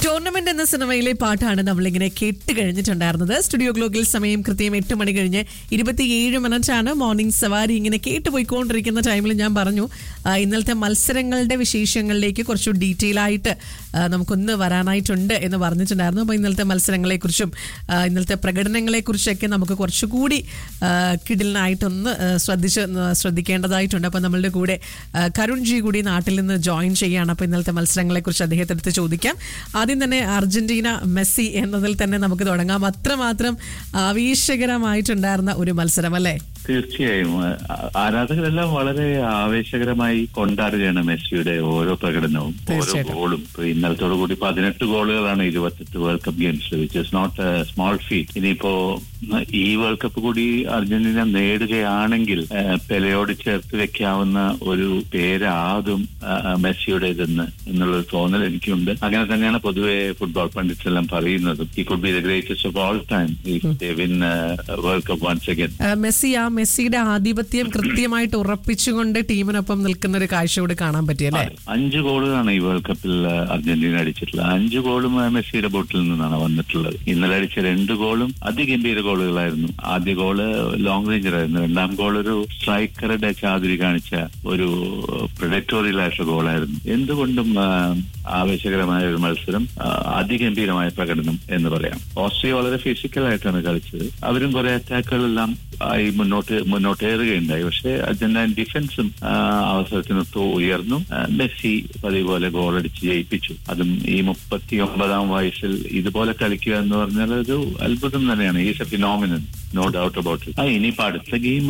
Tournament എന്ന സിനിമയിലെ പാട്ടാണ് നമ്മളിങ്ങനെ കേട്ട് കഴിഞ്ഞിട്ടുണ്ടായിരുന്നത് സ്റ്റുഡിയോ ഗ്ലോക്കിൽ സമയം കൃത്യം എട്ട് മണി കഴിഞ്ഞ് ഇരുപത്തിയേഴ് മിനിറ്റാണ് മോർണിംഗ് സവാരി ഇങ്ങനെ കേട്ട് പോയിക്കൊണ്ടിരിക്കുന്ന ടൈമിൽ ഞാൻ പറഞ്ഞു ആ, ഇന്നലത്തെ മത്സരങ്ങളുടെ വിശേഷങ്ങളിലേക്ക് കുറച്ച് ഡീറ്റെയിൽ ആയിട്ട് ആ, നമുക്കൊന്ന് വരാനായിട്ടുണ്ട് എന്ന് പറഞ്ഞിട്ടുണ്ടായിരുന്നു അപ്പോൾ ഇന്നലത്തെ മത്സരങ്ങളെക്കുറിച്ചും ആ, ഇന്നലത്തെ പ്രകടനങ്ങളെക്കുറിച്ചൊക്കെ നമുക്ക് കുറച്ചുകൂടി ആ, കിടിലിനായിട്ടൊന്ന് ആ, ശ്രദ്ധിച്ച് ആ, ശ്രദ്ധിക്കേണ്ടതായിട്ടുണ്ട് അപ്പോൾ നമ്മളുടെ കൂടെ ആ, കരുൺ ജി കൂടി നാട്ടിൽ നിന്ന് ജോയിൻ ചെയ്യുകയാണ് അപ്പോൾ ഇന്നലത്തെ മത്സരങ്ങളെക്കുറിച്ച് അദ്ദേഹത്തെ അടുത്ത് ചോദിക്കാം ആദ്യം തന്നെ അർജന്റീന മെസ്സി എന്നതിൽ തന്നെ നമുക്ക് തുടങ്ങാം അത്രമാത്രം ആവേശകരമായിട്ടുണ്ടായിരുന്ന ഒരു മത്സരം അല്ലേ തീർച്ചയായും ആ- ആരാധകരെല്ലാം വളരെ ആവേശകരമായി കൊണ്ടാടുകയാണ് മെസ്സിയുടെ ഓരോ പ്രകടനവും ഓരോ തീർച്ചയായിട്ടും. ഗോളും ഇപ്പൊ ഇന്നലത്തോടു കൂടി പതിനെട്ട് ഗോളുകളാണ് ഇരുപത്തെട്ട് വേൾഡ് കപ്പ് ഗെയിംസിൽ which is not small feat ഇനിയിപ്പോ ഈ വേൾഡ് കപ്പ് കൂടി അർജന്റീന നേടുകയാണെങ്കിൽ ആ, പെലയോട് ചേർത്ത് വെക്കാവുന്ന ഒരു പേരാകും ആ, മെസ്സിയുടെ ഇതെന്ന് എന്നുള്ളൊരു തോന്നൽ എനിക്കുണ്ട് അങ്ങനെ തന്നെയാണ് പൊതുവെ ഫുട്ബോൾ പണ്ഡിറ്റ്സ് എല്ലാം പറയുന്നതും ഈ could be the greatest of all time win world cup once again ah, Messi ആ മെസ്സിയുടെ ആധിപത്യം കൃത്യമായിട്ട് ഉറപ്പിച്ചുകൊണ്ട് ടീമിനൊപ്പം നിൽക്കുന്ന ഒരു കാഴ്ച കൂടി കാണാൻ പറ്റിയല്ലേ അഞ്ച് ഗോളുകളാണ് ഈ വേൾഡ് കപ്പിൽ ആ, അർജന്റീന അടിച്ചിട്ടുള്ളത് അഞ്ച് ഗോളും ആ, മെസ്സിയുടെ ബോട്ടിൽ നിന്നാണ് വന്നിട്ടുള്ളത് ഇന്നലെ അടിച്ച രണ്ട് ഗോളും അതിഗംഭീര ഗോളുകളായിരുന്നു ആദ്യ ഗോള് ലോങ് റേഞ്ചർ ആയിരുന്നു രണ്ടാം ഗോൾ ഒരു സ്ട്രൈക്കറുടെ ചാതുരി കാണിച്ച ഒരു പ്രൊഡക്ടോറിയൽ ആയിട്ടുള്ള ഗോളായിരുന്നു എന്തുകൊണ്ടും ആ, ആവേശകരമായ ഒരു മത്സരം ആ, അതിഗംഭീരമായ പ്രകടനം എന്ന് പറയാം ഓസ്ട്രിയ വളരെ ഫിസിക്കൽ ആയിട്ടാണ് കളിച്ചത് അവരും കുറെ അറ്റാക്കുകളെല്ലാം ആയി മുന്നോട്ട് മുന്നോട്ടേറുകയുണ്ടായി പക്ഷേ അർജന്റീന ഡിഫൻസും ആ, അവസരത്തിനൊത്ത് ഉയർന്നു ആ, മെസ്സി പതിവ് പോലെ ഗോളടിച്ച് ജയിപ്പിച്ചു അതും ഈ മുപ്പത്തി ഒമ്പതാം വയസ്സിൽ ഇതുപോലെ കളിക്കുക എന്ന് പറഞ്ഞാൽ ഒരു അത്ഭുതം തന്നെയാണ് ഈ phenomenon no doubt about it ആ ഇനിയിപ്പോ അടുത്ത ഗെയിം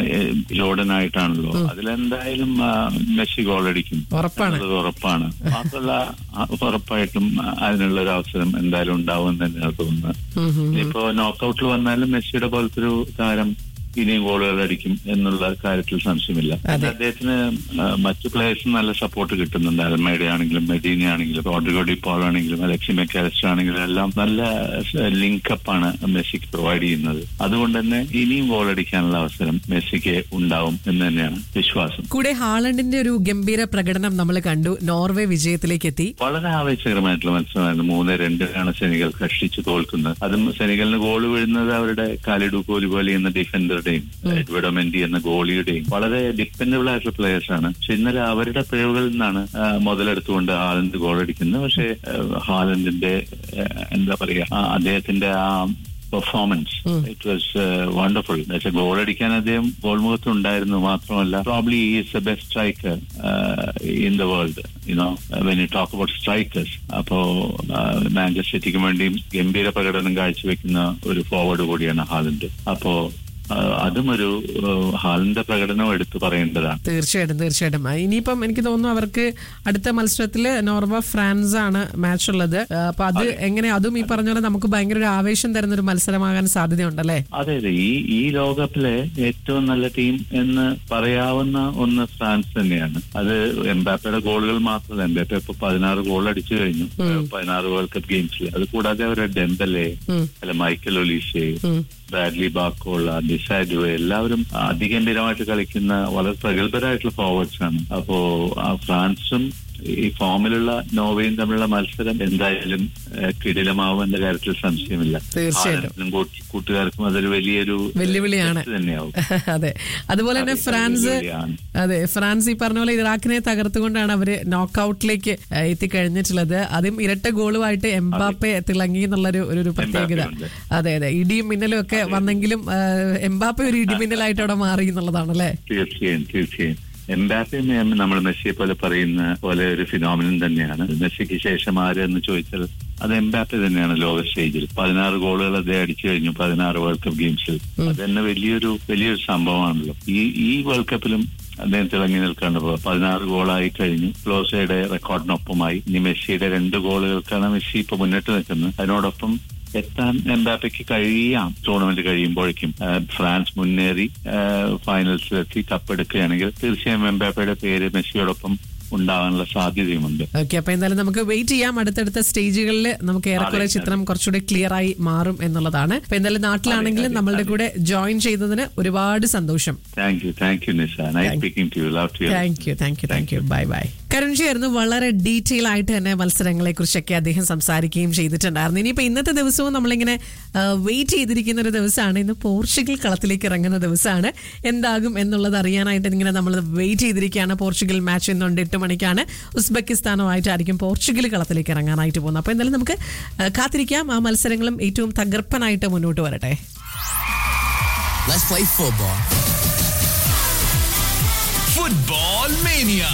ജോർഡൻ ആയിട്ടാണല്ലോ അതിലെന്തായാലും ആ, മെസ്സി ഗോളടിക്കും ഉറപ്പാണ്. എന്നുള്ളത് ഉറപ്പാണ് മാത്രമല്ല ആ, ഉറപ്പായിട്ടും അതിനുള്ള ഒരു അവസരം എന്തായാലും ഉണ്ടാവും എന്ന് തന്നെയാണ് തോന്നുന്നത് ഉം, ഉം. ഇനിയിപ്പോ നോക്കൌട്ടിൽ വന്നാലും മെസ്സിയുടെ പോലത്തെ ഒരു താരം ഇനിയും ഗോളുകൾ അടിക്കും എന്നുള്ള കാര്യത്തിൽ സംശയമില്ല അതെ. അദ്ദേഹത്തിന് ആ, മറ്റു പ്ലേയേഴ്സിന് നല്ല സപ്പോർട്ട് കിട്ടുന്നുണ്ട് അൽമേഡ ആണെങ്കിലും മെഡീന ആണെങ്കിലും റോഡ്രിഗോ ഡിപ്പോൾ ആണെങ്കിലും അലക്സി മെക്കാലിസ്റ്റർ ആണെങ്കിലും എല്ലാം നല്ല ലിങ്കപ്പ് ആണ് മെസ്സിക്ക് പ്രൊവൈഡ് ചെയ്യുന്നത് അതുകൊണ്ട് തന്നെ ഇനിയും ഗോൾ അടിക്കാനുള്ള അവസരം മെസ്സിക്ക് ഉണ്ടാവും എന്ന് തന്നെയാണ് വിശ്വാസം കൂടെ ഹാളണ്ടിന്റെ ഒരു ഗംഭീര പ്രകടനം നമ്മൾ കണ്ടു നോർവേ വിജയത്തിലേക്ക് എത്തി വളരെ ആവേശകരമായിട്ടുള്ള മത്സരമായിരുന്നു മൂന്ന് രണ്ടിനാണ് സെനിഗൽ കഷ്ടിച്ച് തോൽക്കുന്നത് അതും സെനിഗലിന് ഗോൾ വീഴുന്നത് അവരുടെ കാലിഡു കോലിബോലി എന്ന ഡിഫൻഡറുടെയും എഡ്വേർഡോ മെൻഡി എന്ന ഗോളിയുടെയും വളരെ ഡിപ്പെൻഡബിൾ ആയിട്ടുള്ള പ്ലേയേഴ്സ് ആണ് പക്ഷെ ഇന്നലെ അവരുടെ പിഴവുകളിൽ നിന്നാണ് ആ, മുതലെടുത്തുകൊണ്ട് ഹാലൻഡ് ഗോൾ അടിക്കുന്നത് പക്ഷേ ആ, ഹാലൻഡിന്റെ ആ, എന്താ പറയാ ആ, അദ്ദേഹത്തിന്റെ ആ പെർഫോമൻസ് ഇറ്റ് വാസ് വണ്ടർഫുൾ പക്ഷെ ഗോൾ അടിക്കാൻ അദ്ദേഹം ഗോൾ മുഖത്ത് ഉണ്ടായിരുന്നു മാത്രമല്ല probably is the best striker in the world you know when you talk about strikers അപ്പോ മാഞ്ചസ്റ്റർ സിറ്റിക്ക് വേണ്ടിയും ഗംഭീര പ്രകടനം കാഴ്ചവെക്കുന്ന ഒരു ഫോർവേഡ് കൂടിയാണ് ഹാലൻഡ് അപ്പോ ആ, അതും ഒരു ഹാലിന്റെ പ്രകടനം എടുത്തു പറയേണ്ടതാണ് തീർച്ചയായിട്ടും തീർച്ചയായിട്ടും ആ, ഇനിയിപ്പം എനിക്ക് തോന്നുന്നു അവർക്ക് അടുത്ത മത്സരത്തില് നോർവ ഫ്രാൻസ് ആണ് മാച്ച് ഉള്ളത് ആ, അപ്പൊ അത് എങ്ങനെ അതും ഈ പറഞ്ഞ പോലെ നമുക്ക് ഭയങ്കര ഒരു ആവേശം തരുന്ന ഒരു മത്സരമാകാൻ സാധ്യതയുണ്ടല്ലേ അതെ അതെ ഈ ഈ ലോകകപ്പിലെ ഏറ്റവും നല്ല ടീം എന്ന് പറയാവുന്ന ഒന്ന് ഫ്രാൻസ് തന്നെയാണ് അത് എംബാപ്പയുടെ ഗോളുകൾ മാത്രമല്ല എംബാപ്പ ഇപ്പൊ പതിനാറ് ഗോൾ അടിച്ചു കഴിഞ്ഞു പതിനാറ് വേൾഡ് കപ്പ് ഗെയിംസിൽ അത് കൂടാതെ അവരുടെ ഡെമ്പലെ ഉം. അല്ല മൈക്കൽ ഒലീസെ ഉം. ബ്രാഡ്ലി ബാക്കോള ഡിസാഡു എല്ലാവരും അതിഗംഭീരമായിട്ട് കളിക്കുന്ന വളരെ പ്രഗത്ഭരായിട്ടുള്ള ഫോർവേഡ്സ് ആണ് അപ്പോ ആ ഫ്രാൻസും ഈ ഫോമിലുള്ള നോർവേയും തമ്മിലുള്ള മത്സരം എന്തായാലും ഏഹ്, കിടിലമാവും എന്ന കാര്യത്തിൽ സംശയമില്ല തീർച്ചയായിട്ടും. ഹാലൻഡിനും കൂട്ടി- കൂട്ടുകാർക്കും അതൊരു വലിയൊരു വെല്ലുവിളിയാണ്. test തന്നെയാവും അതെ അതുപോലെ തന്നെ അതെ, ഫ്രാൻസ് വെല്ലുവിളിയാണ്. അതെ ഫ്രാൻസ് ഈ പറഞ്ഞ പോലെ ഇറാഖിനെ തകർത്തുകൊണ്ടാണ് അവര് നോക്കൌട്ടിലേക്ക് എത്തിക്കഴിഞ്ഞിട്ടുള്ളത് അതും ഇരട്ട ഗോളുമായിട്ട് എംബാപ്പെ തിളങ്ങി എന്നുള്ളൊരു ഒരു ഒരു പ്രത്യേകത എംബാപ്പെ അതെ അതെ ഇടിയും മിന്നലും ഒക്കെ വന്നെങ്കിലും ആ, എംബാപ്പെ ഒരു ഇടിമിന്നലായിട്ട് അവിടെ മാറി എന്നുള്ളതാണ് അല്ലേ തീർച്ചയായും തീർച്ചയായും എംബാപ്പെ നമ്മൾ മെസ്സിയെ പോലെ പറയുന്ന പോലെ ഒരു ഫിനോമിനൻ തന്നെയാണ് മെസ്സിക്ക് ശേഷം ആര് എന്ന് ചോദിച്ചാൽ അത് എംബാപ്പെ തന്നെയാണ് ലോക സ്റ്റേജിൽ പതിനാറ് ഗോളുകൾ അദ്ദേഹം അടിച്ചു കഴിഞ്ഞു പതിനാറ് വേൾഡ് കപ്പ് ഗെയിംസിൽ അത് തന്നെ വലിയൊരു വലിയൊരു സംഭവമാണല്ലോ ഈ ഈ വേൾഡ് കപ്പിലും അദ്ദേഹം തിളങ്ങി നിൽക്കാണ്ട് പോകും പതിനാറ് ഗോളായി കഴിഞ്ഞു ക്ലോസയുടെ റെക്കോർഡിനൊപ്പമായി ഇനി മെസ്സിയുടെ രണ്ട് ഗോളുകൾക്കാണ് മെസ്സി ഇപ്പൊ മുന്നിട്ട് നിൽക്കുന്നത് അതിനോടൊപ്പം എത്താൻ എംബാപ്പയ്ക്ക് കഴിയാം ടൂർണമെന്റ് കഴിയുമ്പോഴേക്കും ആ, ഫ്രാൻസ് മുന്നേറി ആ, ഫൈനൽസിലെത്തി കപ്പെടുക്കുകയാണെങ്കിൽ തീർച്ചയായും എംബാപ്പയുടെ പേര് മെസ്സിയോടൊപ്പം ഉണ്ടാകാനുള്ള സാധ്യതയുമുണ്ട് ഓക്കെ അപ്പൊ എന്തായാലും നമുക്ക് വെയിറ്റ് ചെയ്യാം അടുത്തടുത്ത സ്റ്റേജുകളിൽ നമുക്ക് ഏറെക്കുറെ അതെ. ചിത്രം കുറച്ചുകൂടി ക്ലിയർ ആയി മാറും എന്നുള്ളതാണ് അപ്പൊ എന്തായാലും നാട്ടിലാണെങ്കിലും അതെ, നമ്മളുടെ അതെ. കൂടെ ജോയിൻ ചെയ്തതിന് ഒരുപാട് സന്തോഷം thank you thank you nice nice Thank- speaking to you love to you thank you thank you thank you bye bye കരൺജിയായിരുന്നു വളരെ ഡീറ്റെയിൽ ആയിട്ട് തന്നെ മത്സരങ്ങളെ കുറിച്ചൊക്കെ അദ്ദേഹം സംസാരിക്കുകയും ചെയ്തിട്ടുണ്ടായിരുന്നു ഇനിയിപ്പോൾ ഇന്നത്തെ ദിവസവും നമ്മളിങ്ങനെ വെയിറ്റ് ചെയ്തിരിക്കുന്ന ഒരു ദിവസമാണ് ഇന്ന് പോർച്ചുഗൽ കളത്തിലേക്ക് ഇറങ്ങുന്ന ദിവസമാണ് എന്താകും എന്നുള്ളത് അറിയാനായിട്ട് ഇങ്ങനെ നമ്മൾ വെയിറ്റ് ചെയ്തിരിക്കുകയാണ് പോർച്ചുഗൽ മാച്ച് ഇന്നുണ്ട് എട്ട് മണിക്കാണ് ഉസ്ബെക്കിസ്ഥാനുമായിട്ടായിരിക്കും പോർച്ചുഗൽ കളത്തിലേക്ക് ഇറങ്ങാനായിട്ട് പോകുന്നത് അപ്പോൾ എന്തായാലും നമുക്ക് ആ, കാത്തിരിക്കാം ആ മത്സരങ്ങളും ഏറ്റവും തകർപ്പനായിട്ട് മുന്നോട്ട് വരട്ടെ Let's play football. Football Mania.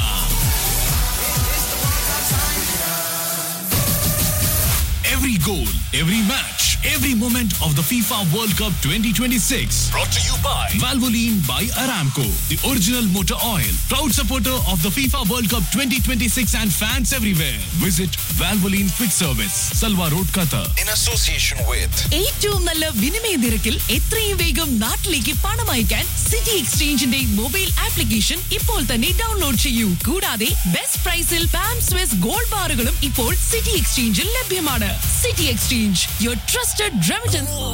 Every goal, every match, every moment of the FIFA World Cup 2026. Brought to you by Valvoline by Aramco, the original motor oil. Proud supporter of the FIFA World Cup 2026 and fans everywhere. Visit Valvoline Quick Service, Salwa Road, Qatar. in association with ഏറ്റവും നല്ല വിനിമയ നിരക്കിൽ എത്രയും വേഗം നാട്ടിലേക്ക് പണം അയക്കാൻ city എക്സ്ചേഞ്ചിന്റെ mobile application ഇപ്പോൾ തന്നെ ഡൗൺലോഡ് ചെയ്യൂ കൂടാതെ ബെസ്റ്റ് പ്രൈസിൽ പാം സ്വിസ് ഗോൾഡ് ബാറുകളും ഇപ്പോൾ സിറ്റി എക്സ്ചേഞ്ചിൽ ലഭ്യമാണ് City Exchange your trusted remittance